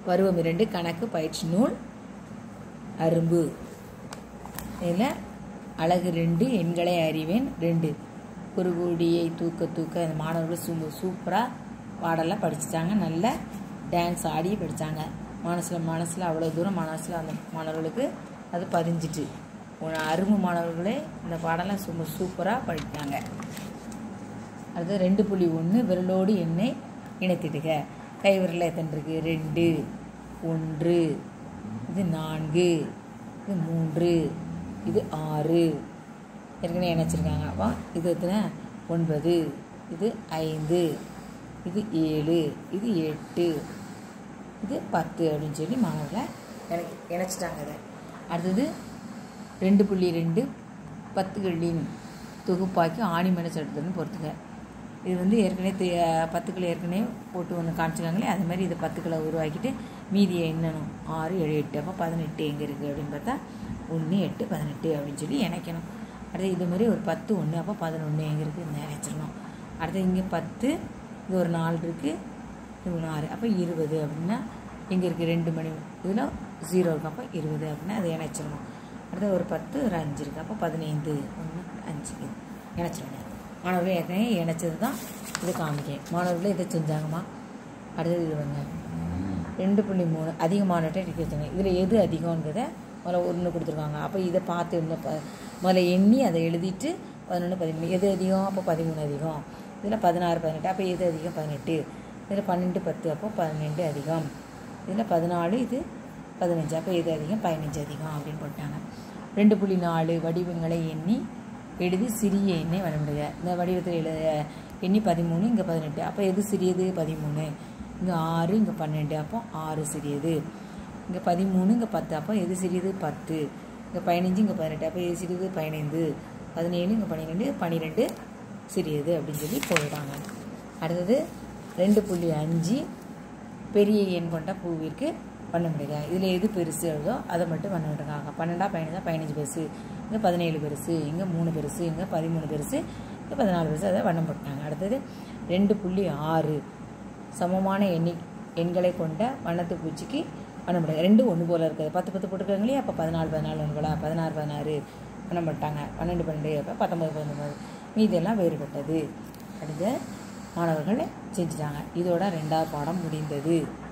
பருவம் இரண்டு கணக்கு பயிற்சி நூல் அரும்பு இதில் அழகு ரெண்டு எண்களை அறிவேன் ரெண்டு குறுகுடியை தூக்க தூக்க அந்த மாணவர்கள் சூ சூப்பராக பாடலாம் படிச்சிட்டாங்க நல்ல டான்ஸ் ஆடி படித்தாங்க மனசில் மனசில் அவ்வளோ தூரம் மனசில் அந்த மாணவர்களுக்கு அது பதிஞ்சிட்டு உன அரும்பு மாணவர்களே இந்த பாடலாம் ரொம்ப சூப்பராக படித்தாங்க அடுத்து ரெண்டு புள்ளி ஒன்று விரலோடு எண்ணெய் இணைத்திடுக கை விரலில் எத்தனை இருக்கு ரெண்டு ஒன்று இது நான்கு இது மூன்று இது ஆறு ஏற்கனவே இணைச்சிருக்காங்க அப்போ இது எத்தனை ஒன்பது இது ஐந்து இது ஏழு இது எட்டு இது பத்து அப்படின்னு சொல்லி மாணவர்களை எனக்கு இணைச்சிட்டாங்க அதை அடுத்தது ரெண்டு புள்ளி ரெண்டு பத்துகளின் தொகுப்பாக்கி ஆணிமனை சட்டத்துடன் பொறுத்துக்க இது வந்து ஏற்கனவே தெ- பத்துக்களை ஏற்கனவே போட்டு ஒன்று காமிச்சிருக்காங்களே அது மாதிரி இதை பத்துக்களை உருவாக்கிட்டு மீதியை எண்ணணும் ஆறு ஏழு எட்டு அப்போ பதினெட்டு எங்கே இருக்குது அப்படின்னு பார்த்தா ஒன்று எட்டு பதினெட்டு அப்படின்னு சொல்லி இணைக்கணும் அடுத்து இது மாதிரி ஒரு பத்து ஒன்று அப்போ பதினொன்று எங்கே இருக்குது இந்த இணைச்சிடணும் அடுத்து இங்கே பத்து இது ஒரு நாலு இருக்குது இது ஒன்று ஆறு அப்போ இருபது அப்படின்னா இங்கே இருக்குது ரெண்டு மணி இதில் ஜீரோ இருக்கு அப்போ இருபது அப்படின்னா அதை இணைச்சிடணும் அடுத்து ஒரு பத்து ஒரு அஞ்சு இருக்குது அப்போ பதினைந்து ஒன்று அஞ்சு இது இணைச்சிடணும் மாணவர்கள் ஏற்கனவே இணைச்சது தான் இது காமிக்கேன் மாணவர்கள் இதை செஞ்சாங்கம்மா அடுத்தது இது வந்து ரெண்டு புள்ளி மூணு அதிகமானட்டை இருக்கு வச்சுங்க இதில் எது அதிகங்கிறத முதல்ல ஒன்று கொடுத்துருக்காங்க அப்போ இதை பார்த்து இந்த ப முதல்ல எண்ணி அதை எழுதிட்டு பதினொன்று பதிமூணு எது அதிகம் அப்போ பதிமூணு அதிகம் இதில் பதினாறு பதினெட்டு அப்போ எது அதிகம் பதினெட்டு இதில் பன்னெண்டு பத்து அப்போ பன்னெண்டு அதிகம் இதில் பதினாலு இது பதினஞ்சு அப்போ எது அதிகம் பதினஞ்சு அதிகம் அப்படின்னு போட்டாங்க ரெண்டு புள்ளி நாலு வடிவங்களை எண்ணி எழுதி சிறிய எண்ணை வழங்கிடுக இந்த வடிவத்தில் எழுத எண்ணி பதிமூணு இங்கே பதினெட்டு அப்போ எது சிறியது பதிமூணு இங்கே ஆறு இங்கே பன்னெண்டு அப்போ ஆறு சிறியது இங்கே பதிமூணு இங்கே பத்து அப்போ எது சிறியது பத்து இங்கே பதினஞ்சு இங்கே பதினெட்டு அப்போ எது சிறியது பதினைந்து பதினேழு இங்கே பன்னிரெண்டு பன்னிரெண்டு சிறியது அப்படின்னு சொல்லி போயிட்டாங்க அடுத்தது ரெண்டு புள்ளி அஞ்சு பெரிய எண் கொண்ட பூவிற்கு பண்ண முடியுங்க இதில் எது பெருசு எழுதோ அதை மட்டும் பண்ண விட்டுருக்காங்க பன்னெண்டா பதினஞ்சா பதினஞ்சு பெருசு இங்கே பதினேழு பெருசு இங்கே மூணு பெருசு இங்கே பதிமூணு பெருசு இங்கே பதினாலு பெருசு அதை வண்ணம் போட்டாங்க அடுத்தது ரெண்டு புள்ளி ஆறு சமமான எண்ணி எண்களை கொண்ட வண்ணத்து பூச்சிக்கு வண்ணம் போட்டாங்க ரெண்டு ஒன்று போல் இருக்குது பத்து பத்து போட்டுருக்காங்க இல்லையா அப்போ பதினாலு பதினாலு ஒன்று போல பதினாறு பதினாறு வண்ணம் போட்டாங்க பன்னெண்டு பன்னெண்டு அப்போ பத்தொம்பது பத்தொம்பது மீதெல்லாம் வேறுபட்டது அடுத்து மாணவர்கள் செஞ்சுட்டாங்க இதோட ரெண்டாவது பாடம் முடிந்தது